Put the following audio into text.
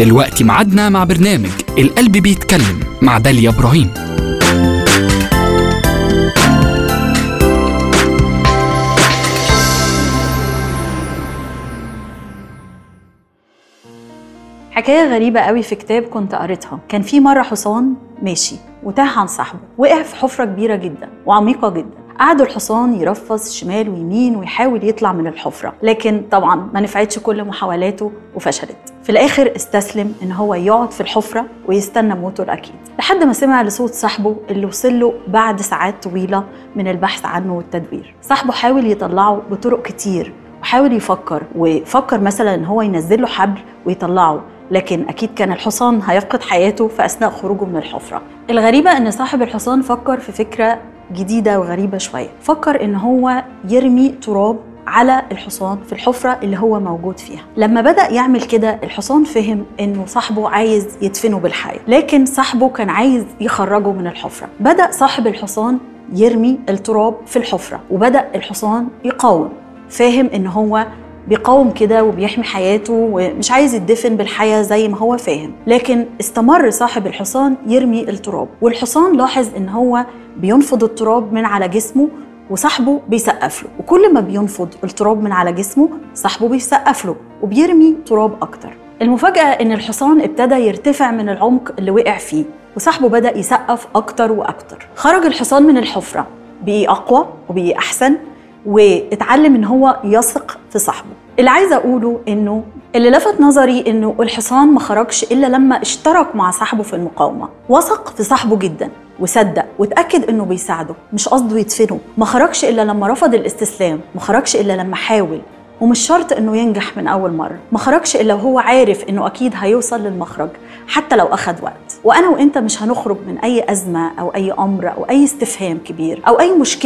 دلوقتي ميعادنا مع برنامج القلب بيتكلم مع داليا إبراهيم حكاية غريبة قوي في كتاب كنت قريتها كان في مرة حصان ماشي وتاه عن صاحبه وقع في حفرة كبيرة جدا وعميقة جدا قعد الحصان يرفص شمال ويمين ويحاول يطلع من الحفرة لكن طبعا ما نفعتش كل محاولاته وفشلت في الآخر استسلم إن هو يقعد في الحفرة ويستنى موته الأكيد لحد ما سمع لصوت صاحبه اللي وصل له بعد ساعات طويلة من البحث عنه والتدوير صاحبه حاول يطلعه بطرق كتير وحاول يفكر وفكر مثلا ان هو ينزل له حبل ويطلعه لكن اكيد كان الحصان هيفقد حياته في اثناء خروجه من الحفره الغريبه ان صاحب الحصان فكر في فكره جديده وغريبه شويه فكر ان هو يرمي تراب على الحصان في الحفرة اللي هو موجود فيها لما بدأ يعمل كده الحصان فهم انه صاحبه عايز يدفنه بالحياة لكن صاحبه كان عايز يخرجه من الحفرة بدأ صاحب الحصان يرمي التراب في الحفرة وبدأ الحصان يقاوم فاهم ان هو بيقاوم كده وبيحمي حياته ومش عايز يدفن بالحياة زي ما هو فاهم لكن استمر صاحب الحصان يرمي التراب والحصان لاحظ ان هو بينفض التراب من على جسمه وصاحبه بيسقف له وكل ما بينفض التراب من على جسمه صاحبه بيسقف له وبيرمي تراب اكتر المفاجأة ان الحصان ابتدى يرتفع من العمق اللي وقع فيه وصاحبه بدأ يسقف اكتر واكتر خرج الحصان من الحفرة بقي اقوى وبقي احسن واتعلم ان هو يثق في صاحبه اللي عايزه اقوله انه اللي لفت نظري انه الحصان ما خرجش الا لما اشترك مع صاحبه في المقاومه وثق في صاحبه جدا وصدق واتاكد انه بيساعده مش قصده يدفنه ما خرجش الا لما رفض الاستسلام ما خرجش الا لما حاول ومش شرط انه ينجح من اول مره ما خرجش الا وهو عارف انه اكيد هيوصل للمخرج حتى لو اخذ وقت وانا وانت مش هنخرج من اي ازمه او اي امر او اي استفهام كبير او اي مشكله